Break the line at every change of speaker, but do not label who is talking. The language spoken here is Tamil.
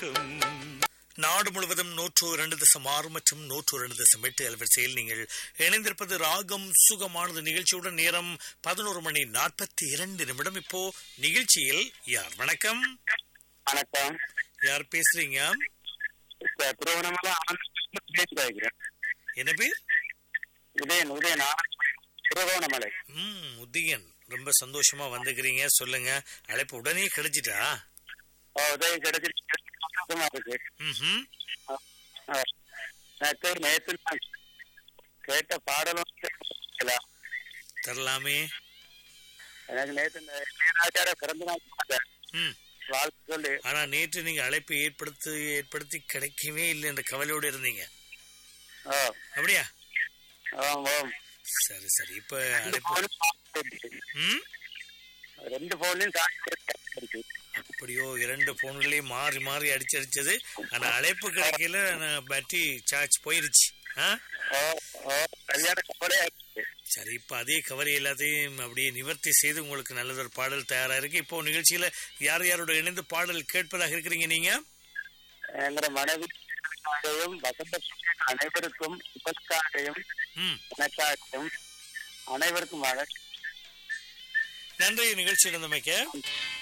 இருக்கும் நாடு முழுவதும் நூற்று இரண்டு தசம் ஆறு மற்றும் நூற்று இரண்டு தசம் எட்டு அலைவரிசையில் நீங்கள் இணைந்திருப்பது ராகம் சுகமானது நிகழ்ச்சியுடன் நேரம் பதினோரு மணி நாற்பத்தி இரண்டு நிமிடம் இப்போ நிகழ்ச்சியில் யார் வணக்கம்
வணக்கம்
யார் பேசுறீங்க
சார் திருவண்ணாமலை ஆனந்த் பேசுகிறேன்
என்ன பேர்
உதயன் உதயன் ஆனந்த் திருவண்ணாமலை
ம் உதயன் ரொம்ப சந்தோஷமா வந்துக்கிறீங்க சொல்லுங்க அழைப்பு உடனே கிடைச்சிட்டா
ஓ, உதயம் கிடைச்சிருக்கு சந்தோஷமா இருக்கு
ம்
ஆ. எனக்கு நேற்று நான் கேட்ட பாடலும் கேட்கல.
தரலாமே
எனக்கு நேற்று இந்த இளையராஜார பிறந்த நாள் பார்த்தேன்.
ம்
வாழ்த்து சொல்லி
ஆனா நேற்று நீங்க அழைப்பு ஏற்படுத்தி ஏற்படுத்தி கிடைக்கவே இல்லை என்ற கவலையோடு இருந்தீங்க
ஓ
அப்படியா
ஆம், ஆம்.
சரி சரி இப்ப
ரெண்டு
அழைப்பு
போனும் சார்ஜ் இருக்கு.
ம்
ரெண்டு போன்லயும் சார்ஜ் இருக்கு
அப்படியோ இரண்டு போன்களையும் மாறி மாறி அடிச்சு அடிச்சது ஆனா அழைப்பு கிடைக்கல நான் பேட்டரி சார்ஜ் போயிருச்சு ஆ?
ஓ ஓ சரியான கவலையா இருக்கு
சரி இப்ப அதே கவலை எல்லாத்தையும் அப்படியே நிவர்த்தி செய்து உங்களுக்கு நல்லதொரு பாடல் தயாரா இருக்கு இப்போ நிகழ்ச்சியில யார் யாரோட இணைந்து பாடல் கேட்பதாக இருக்கிறீங்க நீங்க
எங்கிற மனைவி வசந்த அனைவருக்கும் சுபஸ்காரையும்
ம்
எனக்காகவும் அனைவருக்கும் வழக்கு
நன்றி நிகழ்ச்சி இருந்தமைக்க